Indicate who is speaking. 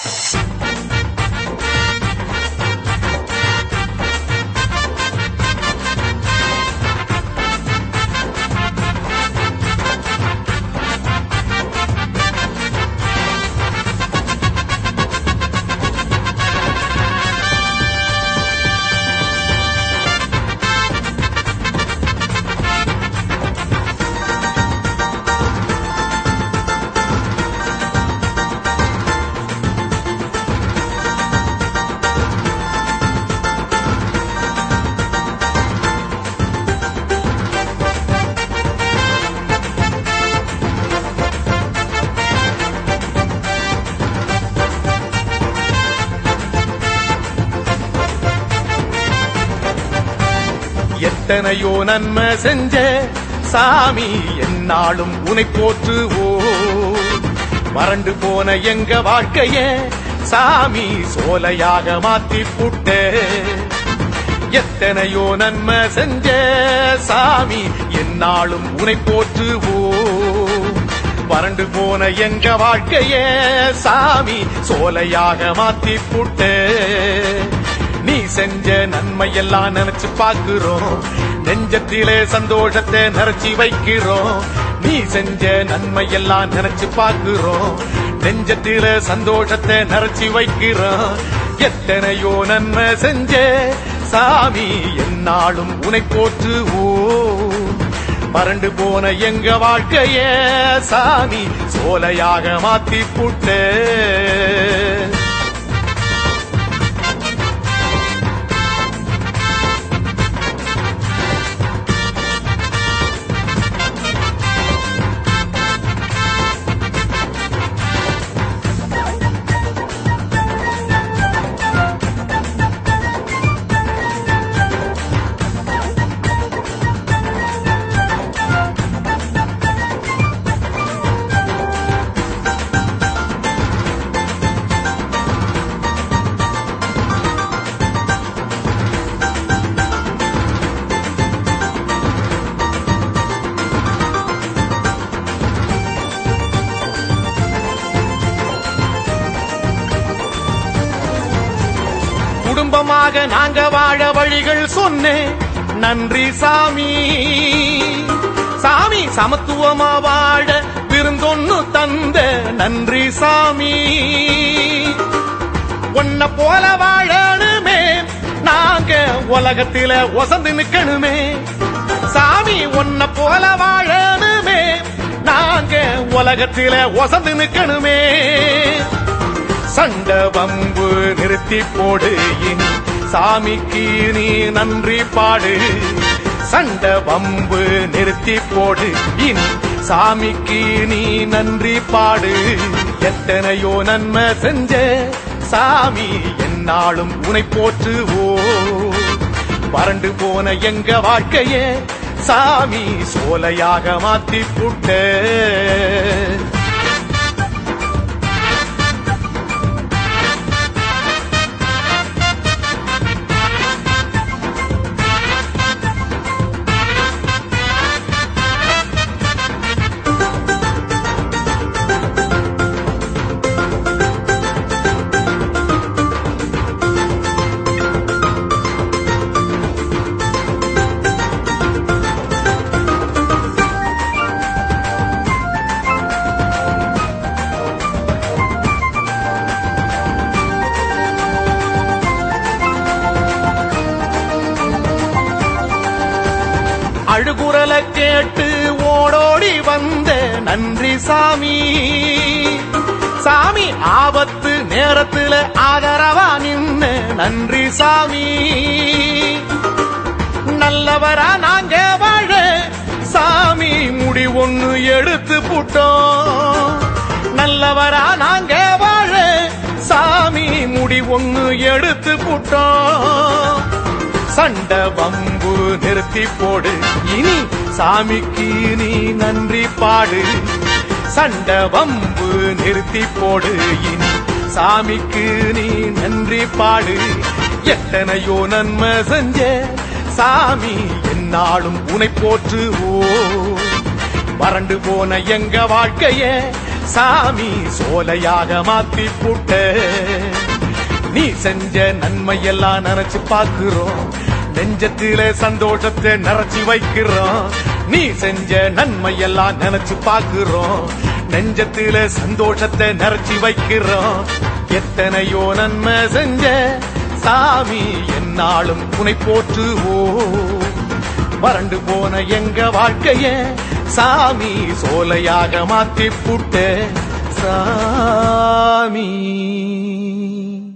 Speaker 1: எத்தனையோ நன்மை செஞ்ச சாமி என்னாலும் உனை போற்றுவோ வறண்டு போன எங்க வாழ்க்கைய சாமி சோலையாக மாத்தி புட்ட எத்தனையோ நன்மை செஞ்ச சாமி என்னாலும் உனை போற்றுவோ வறண்டு போன எங்க வாழ்க்கைய சாமி சோலையாக மாத்தி புட்ட நீ செஞ்ச நன்மையெல்லாம் நினைச்சு பாக்குறோம் நெஞ்சத்திலே சந்தோஷத்தை நிறைச்சி வைக்கிறோம் நீ செஞ்ச நன்மையெல்லாம் நினைச்சு பாக்குறோம் நெஞ்சத்திலே சந்தோஷத்தை நிறைச்சி வைக்கிறோம் எத்தனையோ நன்மை செஞ்ச சாமி என்னாலும் உனை போற்றுவோ மறண்டு போன எங்க வாழ்க்கைய சாமி சோலையாக மாத்தி புட்டே குடும்பமாக நாங்க வாழ வழிகள் சொன்னேன் நன்றி சாமி சாமி சமத்துவமா வாழ விருந்தொன்னு தந்த நன்றி சாமி உன்னை போல வாழணுமே நாங்க உலகத்தில ஒசந்து நிக்கணுமே சாமி உன்னை போல வாழணுமே நாங்க உலகத்தில ஒசந்து நிக்கணுமே சண்ட வம்பு நிறுத்தி போடு இனி சாமிக்கு நீ நன்றி பாடு சண்ட வம்பு நிறுத்தி போடு இனி சாமிக்கு நீ நன்றி பாடு எத்தனையோ நன்மை செஞ்ச சாமி என்னாலும் உனை போற்றுவோ வறண்டு போன எங்க வாழ்க்கைய சாமி சோலையாக மாத்தி புட்ட அழுகுரல கேட்டு ஓடோடி வந்த நன்றி சாமி சாமி ஆபத்து நேரத்துல ஆதரவா நின்ன நன்றி சாமி நல்லவரா நாங்க வாழ சாமி முடி ஒண்ணு எடுத்து புட்டோம் நல்லவரா நாங்க வாழ சாமி முடி ஒண்ணு எடுத்து புட்டோம் சண்ட வம்பு நிறுத்தி போடு இனி சாமிக்கு நீ நன்றி பாடு சண்ட வம்பு நிறுத்தி போடு இனி சாமிக்கு நீ நன்றி பாடு எத்தனையோ நன்மை செஞ்ச சாமி என்னாலும் உனை போற்றுவோ வறண்டு போன எங்க வாழ்க்கைய சாமி சோலையாக மாத்தி புட்ட நீ செஞ்ச நன்மையெல்லாம் நினைச்சு பாக்குறோம் நெஞ்சத்திலே சந்தோஷத்தை நிறைச்சு வைக்கிறோம் நீ செஞ்ச நன்மையெல்லாம் நினைச்சு பாக்குறோம் நெஞ்சத்திலே சந்தோஷத்தை நிறைச்சு வைக்கிறோம் எத்தனையோ நன்மை செஞ்ச சாமி என்னாலும் துணை போற்றுவோ வறண்டு போன எங்க வாழ்க்கைய சாமி சோலையாக மாத்தி புட்ட சாமி